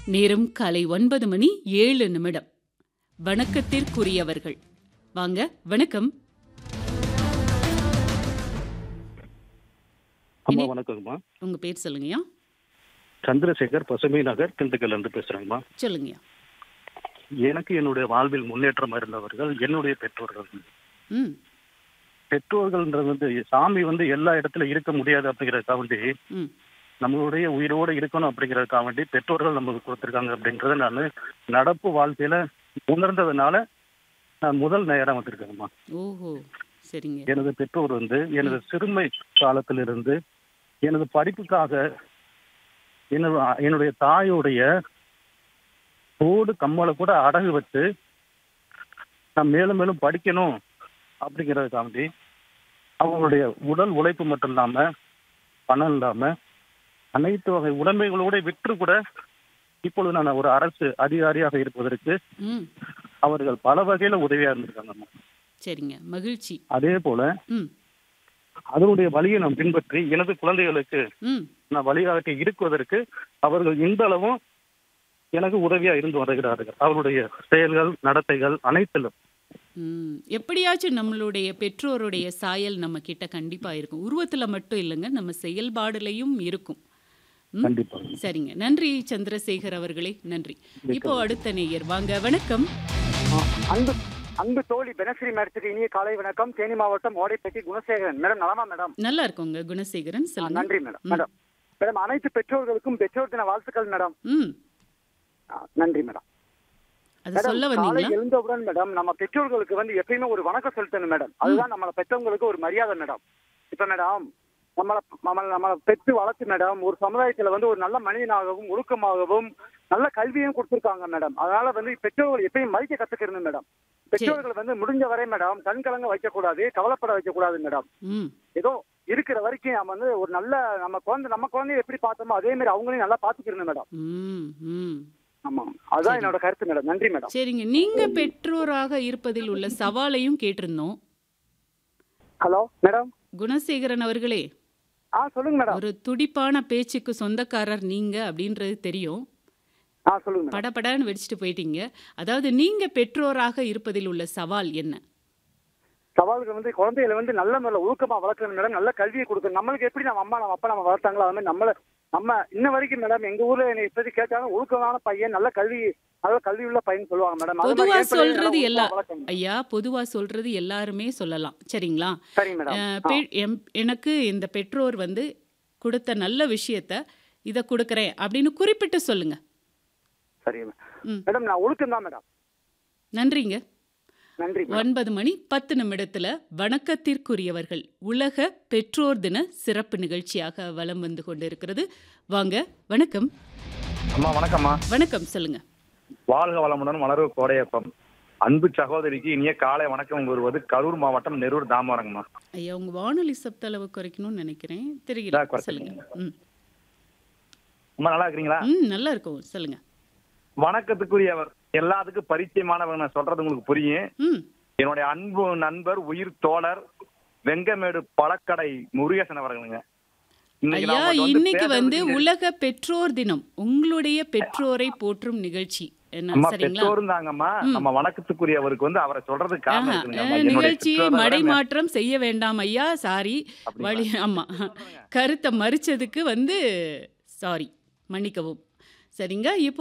நேரம் காலை ஒன்பது மணி ஏழு நிமிடம் வணக்கத்திற்குரியவர்கள் வாங்க வணக்கம் அம்மா இனி- வணக்கங்கம்மா உங்க பேர் சொல்லுங்கய்யா சந்திரசேகர் பசுமை நகர் திண்டுக்கல்ல இருந்து பேசுறேங்கம்மா சொல்லுங்கய்யா எனக்கு என்னுடைய வாழ்வில் முன்னேற்றம் இருந்தவர்கள் என்னுடைய பெற்றோர்கள் ம் பெற்றோர்கள்ன்றது வந்து சாமி வந்து எல்லா இடத்துல இருக்க முடியாது அப்படிங்கறதுக்காக வேண்டி ம் நம்மளுடைய உயிரோட இருக்கணும் அப்படிங்கறதுக்காக வேண்டி பெற்றோர்கள் நமக்கு கொடுத்திருக்காங்க அப்படிங்கறத நான் நடப்பு வாழ்க்கையில உணர்ந்ததுனால நான் முதல் நேரம் வந்திருக்கேங்கம்மா ஓஹோ சரிங்க எனது பெற்றோர் வந்து எனது சிறுமை காலத்திலிருந்து எனது படிப்புக்காக எனது என்னுடைய தாயுடைய தோடு கம்மலை கூட அடகு வச்சு நான் மேலும் மேலும் படிக்கணும் அப்படிங்கிறதுக்காண்டி அவங்களுடைய உடல் உழைப்பு மட்டும் இல்லாம பணம் இல்லாம அனைத்து வகை உடைமைகளோட விற்று கூட இப்பொழுது நான் ஒரு அரசு அதிகாரியாக இருப்பதற்கு ம் அவர்கள் பல வகையில உதவியா இருந்திருக்காங்க சரிங்க மகிழ்ச்சி அதே போல ம் அதனுடைய வழியை நான் பின்பற்றி எனது குழந்தைகளுக்கு ம் நான் வழிகாட்டி இருக்குவதற்கு அவர்கள் இந்த அளவும் எனக்கு உதவியா இருந்து வருகிறார்கள் அவருடைய செயல்கள் நடத்தைகள் அனைத்திலும் ம் எப்படியாச்சும் நம்மளுடைய பெற்றோருடைய சாயல் நம்ம கிட்ட கண்டிப்பா இருக்கும் உருவத்துல மட்டும் இல்லைங்க நம்ம செயல்பாடுலையும் இருக்கும் ம் கண்டிப்பா சரிங்க நன்றி சந்திரசேகர் அவர்களே நன்றி இப்போ அடுத்த நேயர் வாங்க வணக்கம் அன்பு அன்பு தோழி பெனஸ்ரீ மேடத்துக்கு இனிய காலை வணக்கம் தேனி மாவட்டம் ஓடைப்பட்டி குணசேகரன் மேடம் நலமா மேடம் நல்லா இருக்கோங்க குணசேகரன் ஆ, சொல்லுங்க நன்றி மேடம் ம். மேடம் மேடம் அனைத்து பெற்றோர்களுக்கும் பெற்றோர் தின வாழ்த்துக்கள் மேடம் ம் ஆ, நன்றி மேடம் அது மேடம் சொல்ல காலை வந்தீங்களா எழுந்தவுடன் மேடம் நம்ம பெற்றோர்களுக்கு வந்து எப்பயுமே ஒரு வணக்கம் செலுத்தணும் மேடம் அதுதான் நம்மள பெற்றவங்களுக்கு ஒரு மரியாதை மேடம் இப்ப மேடம் நம்மள நம்மள நம்மள பெற்று வளர்த்து மேடம் ஒரு சமுதாயத்துல வந்து ஒரு நல்ல மனிதனாகவும் ஒழுக்கமாகவும் நல்ல கல்வியும் கொடுத்துருக்காங்க மேடம் அதனால வந்து பெற்றோர்கள் எப்பயும் மதிக்க கத்துக்கணும் மேடம் பெற்றோர்கள் வந்து முடிஞ்ச வரை மேடம் கண் கலங்க வைக்க கூடாது கவலைப்பட வைக்க கூடாது மேடம் ம் ஏதோ இருக்கிற வரைக்கும் நம்ம வந்து ஒரு நல்ல நம்ம குழந்தை நம்ம குழந்தைய எப்படி பார்த்தோமோ அதே மாதிரி அவங்களையும் நல்லா பாத்துக்கிறணும் மேடம் ம் ம் ஆமா அதுதான் சரி. என்னோட கருத்து மேடம் நன்றி மேடம் சரிங்க நீங்க பெற்றோராக இருப்பதில் உள்ள சவாலையும் கேட்டிருந்தோம் ஹலோ மேடம் குணசேகரன் அவர்களே ஆ சொல்லுங்க மேடம் ஒரு துடிப்பான பேச்சுக்கு சொந்தக்காரர் நீங்க அப்படின்றது தெரியும் ஆ சொல்லுங்க மேடம் படபடன்னு வெடிச்சிட்டு போயிட்டீங்க அதாவது நீங்க பெற்றோராக இருப்பதில் உள்ள சவால் என்ன சவால்கள் வந்து குழந்தைகளை வந்து நல்ல முறையில் ஒழுக்கமா வளர்க்கணும் மேடம் நல்ல கல்வியை கொடுக்கணும் நம்மளுக்கு எப்படி நம்ம அம்மா நம்ம அப்பா நம்ம வளர்த்தாங்களோ அது மாதிரி நம்மள நம்ம இன்ன வரைக்கும் மேடம் எங்க ஊர்ல என்னை இப்போது கேட்டாலும் ஒழுக்கமான பையன் நல்ல கல்வி நல்ல கல்வி உள்ள பையன் சொல்லுவாங்க மேடம் அது மாதிரி பொதுவா என் பிள்ளைகளை சொல்றது நல்லா எல்லா ஒழுக்கமா வளர்க்கணும். ஐயா பொதுவா சொல்றது எல்லாருமே சொல்லலாம் சரிங்களா சரி மேடம் அஹ், ஆ, பெ- எம்- எனக்கு இந்த பெற்றோர் வந்து கொடுத்த நல்ல விஷயத்த இதை கொடுக்கறேன் அப்படின்னு குறிப்பிட்டு சொல்லுங்க சரி ம். மேடம் நான் ஒழுக்கம் தான் மேடம் நன்றிங்க நன்றி மேடம் ஒன்பது மணி பத்து நிமிடத்துல வணக்கத்திற்குரியவர்கள் உலக பெற்றோர் தின சிறப்பு நிகழ்ச்சியாக வலம் வந்து கொண்டிருக்கிறது வாங்க வணக்கம் அம்மா வணக்கம்மா வணக்கம் சொல்லுங்க வாழ்க வளமுடன் வளர்வு கோடையப்பம் அன்பு சகோதரிக்கு இனிய காலை வணக்கம் கூறுவது கரூர் மாவட்டம் நெரூர் தாமரங்கம்மா ஐயா உங்க வானொலி சப்த அளவு குறைக்கணும்னு நினைக்கிறேன் இதா தெரியல குறைச்சிருக்கேன். சொல்லுங்க ம் அம்மா நல்லா இருக்கிறீங்களா ம் நல்லா இருக்கும் சொல்லுங்க வணக்கத்துக்குரியவர் எல்லாத்துக்கும் பரிச்சயமானவர் நான் சொல்றது உங்களுக்கு புரியும் ம் என்னுடைய அன்பு நண்பர் உயிர் தோழர் வெங்கமேடு பழக்கடை முருகேசன் அவர்களுங்க இன்னைக்கு ஐயா நான் உங்கள்ட்ட இன்னைக்கு வந்து பேசுறதுக்கு- உலக பெற்றோர் தினம் உங்களுடைய பெற்றோரை போற்றும் நிகழ்ச்சி என்ன அம்மா சரிங்களா பெற்றோரும் தாங்கம்மா ம். நம்ம வணக்கத்துக்குரியவருக்கு வந்து அவரை சொல்றதுக்கு காரணம் ஆஹா, இருக்குங்க அஹ், அம்மா. என்னுடைய நிகழ்ச்சியை பெற்றோரை விட மடைமாற்றம் செய்ய வேண்டாம் ஐயா சாரி அப்படிங்களா? வழி ஆமா கருத்தை மறிச்சதுக்கு வந்து சாரி மன்னிக்கவும் சரிங்க இப்போ